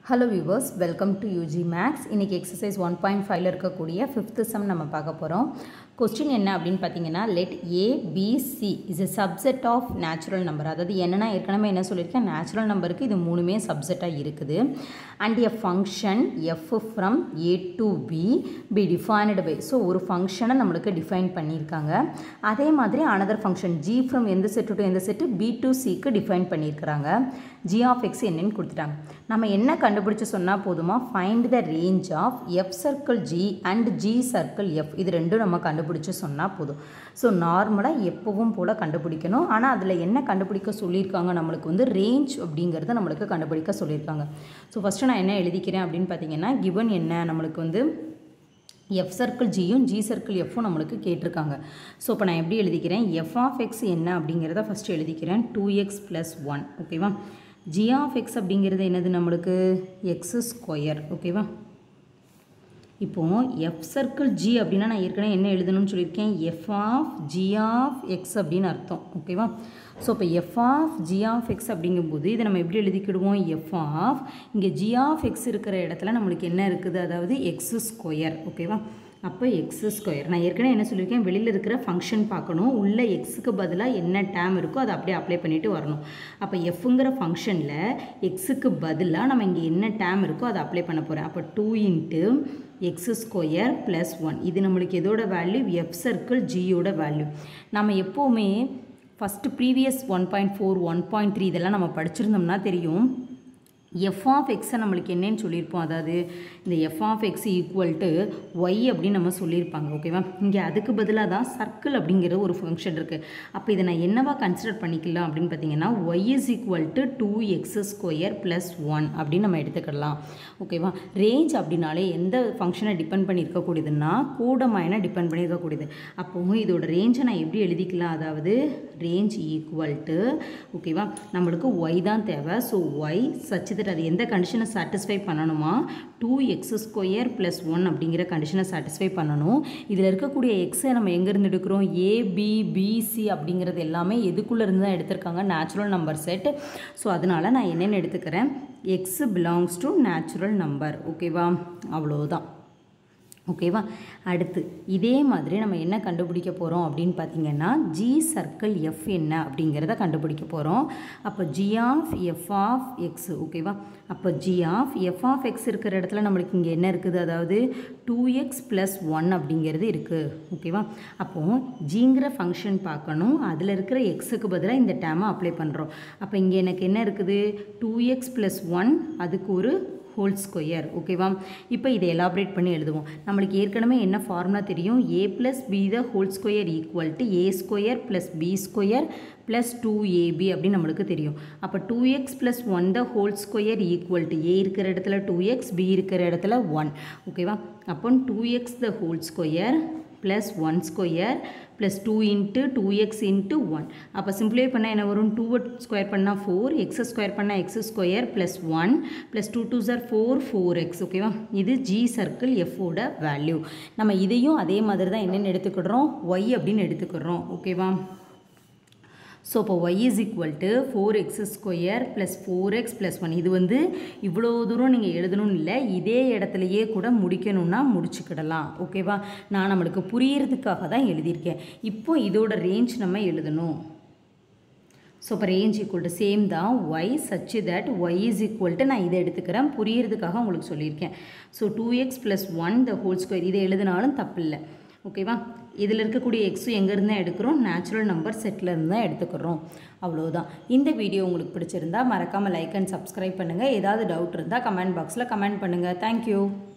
hello viewers welcome to UG maths இன்றைக்கி exercise one point ஃபைவ்ல இருக்கக்கூடிய ஃபிஃப்த்து சம் நம்ம பார்க்க போகிறோம் கொஸ்டின் என்ன அப்படின்னு பார்த்தீங்கன்னா let A B C is a subset of natural number அதாவது என்னென்னா ஏற்கனவே என்ன சொல்லியிருக்கேன் நேச்சுரல் நம்பருக்கு இது மூணுமே சப்செட்டாக இருக்குது and a function F from A to B B defined by so ஒரு ஃபங்க்ஷனை நம்மளுக்கு டிஃபைன் பண்ணியிருக்காங்க அதே மாதிரி அனதர் ஃபங்க்ஷன் ஜி ஃப்ரம் எந்த செட்டு டு எந்த செட்டு பி டு சிக்கு டிஃபைன் பண்ணியிருக்கிறாங்க ஜி ஆஃப் எக்ஸ் என்னன்னு கொடுத்துட்டாங்க நம்ம என்ன கண்டுபிடிச்சு சொன்னால் போதுமா find the range of F circle G and G circle F இது ரெண்டும் நம்ம கண்டுபிடிச்சு சொன்னால் போதும் ஸோ நார்மலாக எப்பவும் போல் கண்டுபிடிக்கணும் ஆனால் அதில் என்ன கண்டுபிடிக்க சொல்லியிருக்காங்க நம்மளுக்கு வந்து ரேஞ்ச் அப்படிங்கிறத நம்மளுக்கு கண்டுபிடிக்க சொல்லியிருக்காங்க ஸோ ஃபஸ்ட்டு நான் என்ன எழுதிக்கிறேன் அப்படின்னு பார்த்தீங்கன்னா கிவன் என்ன நம்மளுக்கு வந்து எஃப் சர்க்கிள் ஜியும் ஜி சர்க்கிள் எஃப்பும் நம்மளுக்கு கேட்டிருக்காங்க ஸோ இப்போ நான் எப்படி எழுதிக்கிறேன் எஃப் ஆஃப் எக்ஸ் என்ன அப்படிங்கிறத ஃபஸ்ட்டு எழுதிக்கிறேன் டூ எக்ஸ் ப்ளஸ் ஒன் ஓகேவா ஜி ஆஃப் எக்ஸ் அப்படிங்கிறது என்னது நம்மளுக்கு எக்ஸ் ஸ்கொயர் ஓகேவா இப்போது எஃப் சர்க்கிள் ஜி அப்படின்னா நான் ஏற்கனவே என்ன எழுதணும்னு சொல்லியிருக்கேன் F of G of X அப்படின்னு அர்த்தம் ஓகேவா ஸோ இப்போ F of G of X அப்படிங்கும்போது இதை நம்ம எப்படி எழுதிக்கிடுவோம் எஃப் ஆஃப் இங்கே ஜி ஆஃப் எக்ஸ் இருக்கிற இடத்துல நம்மளுக்கு என்ன இருக்குது அதாவது எக்ஸ் ஸ்கொயர் ஓகேவா அப்போ எக்ஸ் ஸ்கொயர் நான் ஏற்கனவே என்ன சொல்லியிருக்கேன் வெளியில் இருக்கிற ஃபங்க்ஷன் பார்க்கணும் உள்ள எக்ஸுக்கு பதிலாக என்ன டேம் இருக்கோ அதை அப்படியே அப்ளை பண்ணிவிட்டு வரணும் அப்போ எஃப்ங்கிற ஃபங்க்ஷனில் எக்ஸுக்கு பதிலாக நம்ம இங்கே என்ன டேம் இருக்கோ அதை அப்ளை பண்ண போகிறேன் அப்போ two into X square plus one இது நம்மளுக்கு எதோட வேல்யூ எஃப் சர்க்கிள் ஜியோட வேல்யூ நம்ம எப்போவுமே first previous one point four one point three இதெல்லாம் நம்ம படிச்சிருந்தோம்னா தெரியும் எஃப் ஆஃப் எக்ஸை நம்மளுக்கு என்னன்னு சொல்லியிருப்போம் அதாவது இந்த F of X equal to Y அப்படின்னு நம்ம சொல்லியிருப்பாங்க ஓகேவா இங்கே அதுக்கு பதிலாக தான் சர்க்கிள் அப்படிங்கிற ஒரு ஃபங்க்ஷன் இருக்குது அப்போ இதை நான் என்னவா கன்சிடர் பண்ணிக்கலாம் அப்படின்னு பார்த்தீங்கன்னா Y is equal to two X square plus one அப்படின்னு நம்ம எடுத்துக்கிடலாம் ஓகேவா ரேஞ்ச் அப்படின்னாலே எந்த ஃபங்க்ஷனை டிபெண்ட் பண்ணி இருக்கக்கூடியதுன்னா கூட மைனை டிபெண்ட் பண்ணி இருக்கக்கூடியது அப்போது இதோட ரேஞ்சை நான் எப்படி எழுதிக்கலாம் அதாவது ரேஞ்ச் ஈக்குவல் டு ஓகேவா நம்மளுக்கு ஒய் தான் தேவை ஸோ ஒய் சச் தட் அது எந்த கண்டிஷனை சாட்டிஸ்ஃபை பண்ணணுமா two X square plus one அப்படிங்கிற கண்டிஷனை சாட்டிஸ்ஃபை பண்ணணும் இதில் இருக்கக்கூடிய எக்ஸை நம்ம எங்கேருந்து எடுக்கிறோம் ஏபி பிசி அப்படிங்கிறது எல்லாமே எதுக்குள்ளே இருந்து தான் எடுத்திருக்காங்க நேச்சுரல் நம்பர் செட் ஸோ அதனால் நான் என்னென்னு எடுத்துக்கிறேன் X belongs to natural number ஓகேவா அவ்வளோதான் ஓகேவா அடுத்து இதே மாதிரி நம்ம என்ன கண்டுபிடிக்க போகிறோம் அப்படின்னு பார்த்தீங்கன்னா ஜி சர்க்கிள் எஃப் என்ன அப்படிங்கிறத கண்டுபிடிக்க போகிறோம் அப்போ G of F of X ஓகேவா அப்போ G of F of X இருக்கிற இடத்துல நம்மளுக்கு இங்கே என்ன இருக்குது அதாவது டூ எக்ஸ் ப்ளஸ் ஒன் அப்படிங்கிறது இருக்குது ஓகேவா அப்போது ஜிங்கிற ஃபங்க்ஷன் பார்க்கணும் அதில் இருக்கிற எக்ஸுக்கு பதிலாக இந்த டேமை அப்ளை பண்ணுறோம் அப்போ இங்கே எனக்கு என்ன இருக்குது டூ எக்ஸ் ப்ளஸ் ஒன் அதுக்கு ஒரு ஹோல் ஸ்கொயர் ஓகேவா இப்போ இதை எலாபரேட் பண்ணி எழுதுவோம் நம்மளுக்கு ஏற்கனவே என்ன ஃபார்முலா தெரியும் A plus B the whole square equal to A square plus B square plus two AB அப்படின்னு நம்மளுக்கு தெரியும் அப்போ two X plus one the whole square equal to A இருக்கிற இடத்துல டூ எக்ஸ் பி இருக்கிற இடத்துல ஒன் ஓகேவா அப்போ two X the whole square plus one square plus two into two X into one அப்போ சிம்பிளை பண்ணால் என்ன வரும் டூ ஸ்கொயர் பண்ணால் ஃபோர் எக்ஸ் ஸ்கொயர் பண்ணால் X square plus one plus two two sir four four X ஓகேவா இது G circle எஃபோட value நம்ம இதையும் அதே மாதிரி தான் என்னென்னு எடுத்துக்கிடுறோம் ஒய் அப்படின்னு எடுத்துக்கிறோம் ஓகேவா ஸோ இப்போ Y is equal to four X square plus four X plus one இது வந்து இவ்வளோ தூரம் நீங்கள் எழுதணும்னு இல்லை இதே இடத்துலையே கூட முடிக்கணும்னா முடிச்சுக்கிடலாம் ஓகேவா நான் நம்மளுக்கு புரியறதுக்காக தான் எழுதியிருக்கேன் இப்போ இதோட ரேஞ்ச் நம்ம எழுதணும் ஸோ இப்போ ரேஞ்ச் ஈக்குவல் டு சேம் தான் Y such that Y is equal to நான் இதை எடுத்துக்கிறேன் புரியறதுக்காக உங்களுக்கு சொல்லியிருக்கேன் so two X plus one the whole square இதை எழுதினாலும் தப்பில்லை ஓகேவா இதில் இருக்கக்கூடிய எக்ஸும் எங்கேருந்து தான் எடுக்கிறோம் நேச்சுரல் நம்பர் செட்டிலேருந்து தான் எடுத்துக்கிறோம் அவ்வளோதான் இந்த வீடியோ உங்களுக்கு பிடிச்சிருந்தா மறக்காமல் லைக் அண்ட் சப்ஸ்கிரைப் பண்ணுங்கள் ஏதாவது டவுட் இருந்தால் கமெண்ட் பாக்ஸில் கமெண்ட் பண்ணுங்கள் தேங்க்யூ